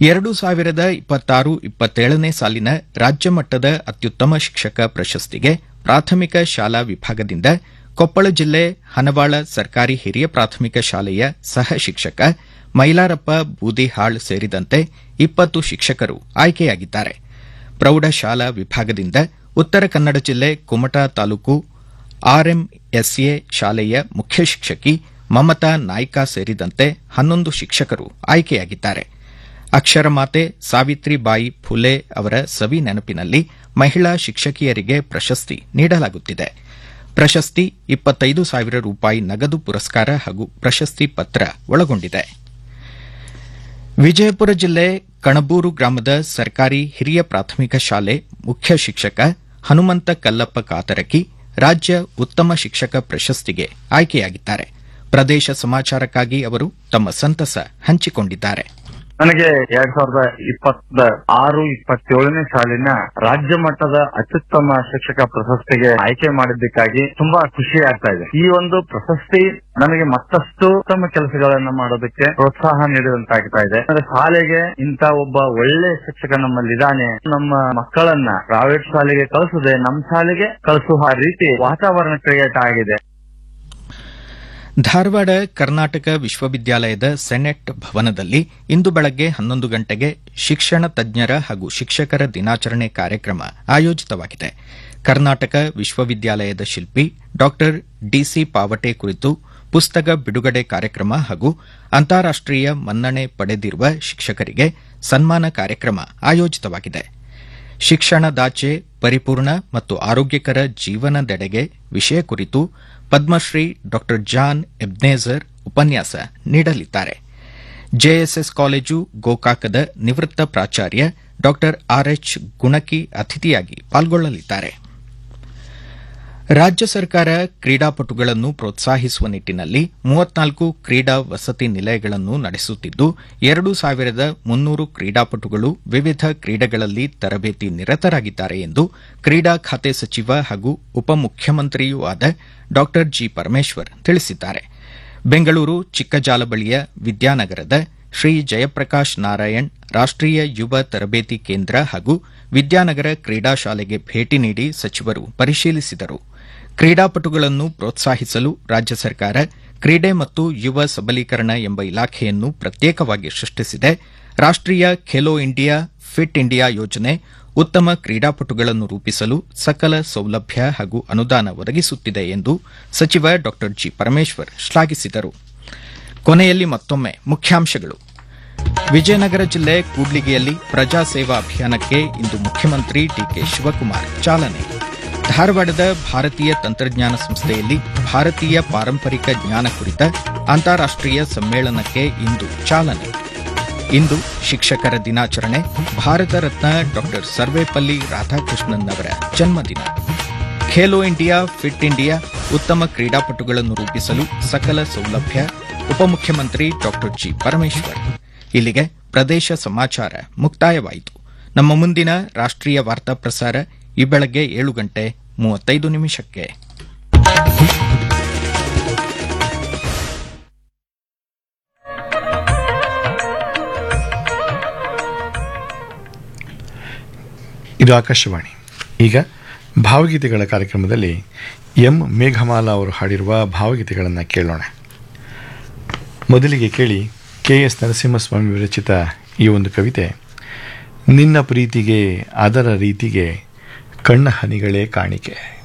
ಎರಡು ಸಾವಿರದ ಇಪ್ಪತ್ತಾರು ಇಪ್ಪತ್ತೇಳನೇ ಸಾಲಿನ ರಾಜ್ಯ ಮಟ್ಟದ ಅತ್ಯುತ್ತಮ ಶಿಕ್ಷಕ ಪ್ರಶಸ್ತಿಗೆ ಪ್ರಾಥಮಿಕ ಶಾಲಾ ವಿಭಾಗದಿಂದ ಕೊಪ್ಪಳ ಜಿಲ್ಲೆ ಹನವಾಳ ಸರ್ಕಾರಿ ಹಿರಿಯ ಪ್ರಾಥಮಿಕ ಶಾಲೆಯ ಸಹ ಶಿಕ್ಷಕ ಮೈಲಾರಪ್ಪ ಬೂದಿಹಾಳ್ ಸೇರಿದಂತೆ ಇಪ್ಪತ್ತು ಶಿಕ್ಷಕರು ಆಯ್ಕೆಯಾಗಿದ್ದಾರೆ ಪ್ರೌಢಶಾಲಾ ವಿಭಾಗದಿಂದ ಉತ್ತರ ಕನ್ನಡ ಜಿಲ್ಲೆ ಕುಮಟಾ ತಾಲೂಕು ಆರ್ಎಂಎಸ್ಎ ಶಾಲೆಯ ಮುಖ್ಯ ಶಿಕ್ಷಕಿ ಮಮತಾ ನಾಯ್ಕ ಸೇರಿದಂತೆ ಹನ್ನೊಂದು ಶಿಕ್ಷಕರು ಆಯ್ಕೆಯಾಗಿದ್ದಾರೆ ಅಕ್ಷರಮಾತೆ ಸಾವಿತ್ರಿಬಾಯಿ ಫುಲೆ ಅವರ ಸವಿ ನೆನಪಿನಲ್ಲಿ ಮಹಿಳಾ ಶಿಕ್ಷಕಿಯರಿಗೆ ಪ್ರಶಸ್ತಿ ನೀಡಲಾಗುತ್ತಿದೆ ಪ್ರಶಸ್ತಿ ಇಪ್ಪತ್ತೈದು ಸಾವಿರ ರೂಪಾಯಿ ನಗದು ಪುರಸ್ಕಾರ ಹಾಗೂ ಪ್ರಶಸ್ತಿ ಪತ್ರ ಒಳಗೊಂಡಿದೆ ವಿಜಯಪುರ ಜಿಲ್ಲೆ ಕಣಬೂರು ಗ್ರಾಮದ ಸರ್ಕಾರಿ ಹಿರಿಯ ಪ್ರಾಥಮಿಕ ಶಾಲೆ ಮುಖ್ಯ ಶಿಕ್ಷಕ ಹನುಮಂತ ಕಲ್ಲಪ್ಪ ಕಾತರಕಿ ರಾಜ್ಯ ಉತ್ತಮ ಶಿಕ್ಷಕ ಪ್ರಶಸ್ತಿಗೆ ಆಯ್ಕೆಯಾಗಿದ್ದಾರೆ ಪ್ರದೇಶ ಸಮಾಚಾರಕ್ಕಾಗಿ ಅವರು ತಮ್ಮ ಸಂತಸ ಹಂಚಿಕೊಂಡಿದ್ದಾರೆ ನನಗೆ ಎರಡ್ ಸಾವಿರದ ಇಪ್ಪತ್ತ ಆರು ಇಪ್ಪತ್ತೇಳನೇ ಸಾಲಿನ ರಾಜ್ಯ ಮಟ್ಟದ ಅತ್ಯುತ್ತಮ ಶಿಕ್ಷಕ ಪ್ರಶಸ್ತಿಗೆ ಆಯ್ಕೆ ಮಾಡಿದ್ದಕ್ಕಾಗಿ ತುಂಬಾ ಖುಷಿ ಆಗ್ತಾ ಇದೆ ಈ ಒಂದು ಪ್ರಶಸ್ತಿ ನನಗೆ ಮತ್ತಷ್ಟು ಉತ್ತಮ ಕೆಲಸಗಳನ್ನ ಮಾಡೋದಕ್ಕೆ ಪ್ರೋತ್ಸಾಹ ನೀಡಿದಂತಾಗ್ತಾ ಇದೆ ಅಂದ್ರೆ ಶಾಲೆಗೆ ಇಂತ ಒಬ್ಬ ಒಳ್ಳೆ ಶಿಕ್ಷಕ ನಮ್ಮಲ್ಲಿದ್ದಾನೆ ನಮ್ಮ ಮಕ್ಕಳನ್ನ ಪ್ರೈವೇಟ್ ಶಾಲೆಗೆ ಕಳಿಸದೆ ನಮ್ಮ ಶಾಲೆಗೆ ಕಳಿಸುವ ರೀತಿ ವಾತಾವರಣ ಕ್ರಿಯೇಟ್ ಆಗಿದೆ ಧಾರವಾಡ ಕರ್ನಾಟಕ ವಿಶ್ವವಿದ್ಯಾಲಯದ ಸೆನೆಟ್ ಭವನದಲ್ಲಿ ಇಂದು ಬೆಳಗ್ಗೆ ಹನ್ನೊಂದು ಗಂಟೆಗೆ ಶಿಕ್ಷಣ ತಜ್ಞರ ಹಾಗೂ ಶಿಕ್ಷಕರ ದಿನಾಚರಣೆ ಕಾರ್ಯಕ್ರಮ ಆಯೋಜಿತವಾಗಿದೆ ಕರ್ನಾಟಕ ವಿಶ್ವವಿದ್ಯಾಲಯದ ಶಿಲ್ಪಿ ಡಾ ಡಿಸಿ ಪಾವಟೆ ಕುರಿತು ಪುಸ್ತಕ ಬಿಡುಗಡೆ ಕಾರ್ಯಕ್ರಮ ಹಾಗೂ ಅಂತಾರಾಷ್ಟೀಯ ಮನ್ನಣೆ ಪಡೆದಿರುವ ಶಿಕ್ಷಕರಿಗೆ ಸನ್ಮಾನ ಕಾರ್ಯಕ್ರಮ ಆಯೋಜಿತವಾಗಿದೆ ಶಿಕ್ಷಣದಾಚೆ ಪರಿಪೂರ್ಣ ಮತ್ತು ಆರೋಗ್ಯಕರ ಜೀವನದೆಡೆಗೆ ವಿಷಯ ಕುರಿತು ಪದ್ಮಶ್ರೀ ಡಾ ಜಾನ್ ಎಬ್ನೇಜರ್ ಉಪನ್ಯಾಸ ನೀಡಲಿದ್ದಾರೆ ಜೆಎಸ್ಎಸ್ ಕಾಲೇಜು ಗೋಕಾಕದ ನಿವೃತ್ತ ಪ್ರಾಚಾರ್ಯ ಡಾ ಆರ್ಎಚ್ ಗುಣಕಿ ಅತಿಥಿಯಾಗಿ ಪಾಲ್ಗೊಳ್ಳಲಿದ್ದಾರೆ ರಾಜ್ಯ ಸರ್ಕಾರ ಕ್ರೀಡಾಪಟುಗಳನ್ನು ಪ್ರೋತ್ಸಾಹಿಸುವ ನಿಟ್ಟಿನಲ್ಲಿ ಮೂವತ್ನಾಲ್ಕು ಕ್ರೀಡಾ ವಸತಿ ನಿಲಯಗಳನ್ನು ನಡೆಸುತ್ತಿದ್ದು ಎರಡು ಸಾವಿರದ ಮುನ್ನೂರು ಕ್ರೀಡಾಪಟುಗಳು ವಿವಿಧ ಕ್ರೀಡೆಗಳಲ್ಲಿ ತರಬೇತಿ ನಿರತರಾಗಿದ್ದಾರೆ ಎಂದು ಕ್ರೀಡಾ ಖಾತೆ ಸಚಿವ ಹಾಗೂ ಉಪಮುಖ್ಯಮಂತ್ರಿಯೂ ಆದ ಡಾ ಜಿ ಪರಮೇಶ್ವರ್ ತಿಳಿಸಿದ್ದಾರೆ ಬೆಂಗಳೂರು ಚಿಕ್ಕಜಾಲಬಳಿಯ ವಿದ್ಯಾನಗರದ ಶ್ರೀ ಜಯಪ್ರಕಾಶ್ ನಾರಾಯಣ್ ರಾಷ್ಟೀಯ ಯುವ ತರಬೇತಿ ಕೇಂದ್ರ ಹಾಗೂ ವಿದ್ಯಾನಗರ ಕ್ರೀಡಾ ಶಾಲೆಗೆ ಭೇಟಿ ನೀಡಿ ಸಚಿವರು ಪರಿಶೀಲಿಸಿದರು ಕ್ರೀಡಾಪಟುಗಳನ್ನು ಪ್ರೋತ್ಸಾಹಿಸಲು ರಾಜ್ಯ ಸರ್ಕಾರ ಕ್ರೀಡೆ ಮತ್ತು ಯುವ ಸಬಲೀಕರಣ ಎಂಬ ಇಲಾಖೆಯನ್ನು ಪ್ರತ್ಯೇಕವಾಗಿ ಸೃಷ್ಟಿಸಿದೆ ರಾಷ್ಟೀಯ ಖೇಲೋ ಇಂಡಿಯಾ ಫಿಟ್ ಇಂಡಿಯಾ ಯೋಜನೆ ಉತ್ತಮ ಕ್ರೀಡಾಪಟುಗಳನ್ನು ರೂಪಿಸಲು ಸಕಲ ಸೌಲಭ್ಯ ಹಾಗೂ ಅನುದಾನ ಒದಗಿಸುತ್ತಿದೆ ಎಂದು ಸಚಿವ ಡಾ ಜಿ ಪರಮೇಶ್ವರ್ ಶ್ಲಾಘಿಸಿದರು ಕೊನೆಯಲ್ಲಿ ಮತ್ತೊಮ್ಮೆ ಮುಖ್ಯಾಂಶಗಳು ವಿಜಯನಗರ ಜಿಲ್ಲೆ ಕೂಡ್ಲಿಗಿಯಲ್ಲಿ ಪ್ರಜಾ ಸೇವಾ ಅಭಿಯಾನಕ್ಕೆ ಇಂದು ಮುಖ್ಯಮಂತ್ರಿ ಡಿಕೆ ಶಿವಕುಮಾರ್ ಚಾಲನೆ ಧಾರವಾಡದ ಭಾರತೀಯ ತಂತ್ರಜ್ಞಾನ ಸಂಸ್ಥೆಯಲ್ಲಿ ಭಾರತೀಯ ಪಾರಂಪರಿಕ ಜ್ಞಾನ ಕುರಿತ ಅಂತಾರಾಷ್ಟೀಯ ಸಮ್ಮೇಳನಕ್ಕೆ ಇಂದು ಚಾಲನೆ ಇಂದು ಶಿಕ್ಷಕರ ದಿನಾಚರಣೆ ಭಾರತ ರತ್ನ ಡಾ ಸರ್ವೇಪಲ್ಲಿ ರಾಧಾಕೃಷ್ಣನ್ ಅವರ ಜನ್ಮದಿನ ಖೇಲೋ ಇಂಡಿಯಾ ಫಿಟ್ ಇಂಡಿಯಾ ಉತ್ತಮ ಕ್ರೀಡಾಪಟುಗಳನ್ನು ರೂಪಿಸಲು ಸಕಲ ಸೌಲಭ್ಯ ಉಪಮುಖ್ಯಮಂತ್ರಿ ಡಾ ಜಿ ಪರಮೇಶ್ವರ್ ಇಲ್ಲಿಗೆ ಪ್ರದೇಶ ಸಮಾಚಾರ ಮುಕ್ತಾಯವಾಯಿತು ನಮ್ಮ ಮುಂದಿನ ರಾಷ್ಟೀಯ ವಾರ್ತಾ ಪ್ರಸಾರ ಈ ಬೆಳಗ್ಗೆ ಏಳು ಗಂಟೆ ಮೂವತ್ತೈದು ನಿಮಿಷಕ್ಕೆ ಇದು ಆಕಾಶವಾಣಿ ಈಗ ಭಾವಗೀತೆಗಳ ಕಾರ್ಯಕ್ರಮದಲ್ಲಿ ಎಂ ಮೇಘಮಾಲ ಅವರು ಹಾಡಿರುವ ಭಾವಗೀತೆಗಳನ್ನು ಕೇಳೋಣ ಮೊದಲಿಗೆ ಕೇಳಿ ಕೆ ಎಸ್ ನರಸಿಂಹಸ್ವಾಮಿ ವಿರಚಿತ ಈ ಒಂದು ಕವಿತೆ ನಿನ್ನ ಪ್ರೀತಿಗೆ ಅದರ ರೀತಿಗೆ ಕಣ್ಣ ಹನಿಗಳೇ ಕಾಣಿಕೆ